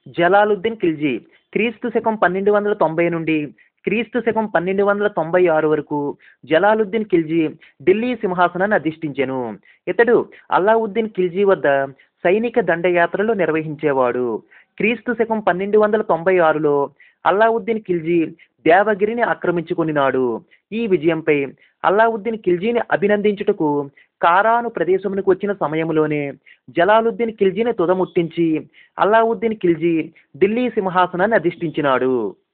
జలాలుద్దీన్ ఖిల్జీ క్రీస్తు శకం పన్నెండు వందల తొంభై నుండి క్రీస్తు శకం పన్నెండు వందల తొంభై ఆరు వరకు జలాలుద్దీన్ ఖిల్జీ ఢిల్లీ సింహాసనాన్ని అధిష్ఠించెను ఇతడు అల్లావుద్దీన్ ఖిల్జీ వద్ద సైనిక దండయాత్రలు నిర్వహించేవాడు క్రీస్తు శకం పన్నెండు వందల తొంభై ఆరులో అల్లావుద్దీన్ ఖిల్జీ దేవగిరిని ఆక్రమించుకునినాడు ఈ విజయంపై అల్లావుద్దీన్ ఖిల్జీని అభినందించుటకు కారాను ప్రదేశమునకు వచ్చిన సమయంలోనే జలాలుద్దీన్ ఖిల్జీని తుదముట్టించి అల్లావుద్దీన్ ఖిల్జీ ఢిల్లీ సింహాసనాన్ని అధిష్ఠించినాడు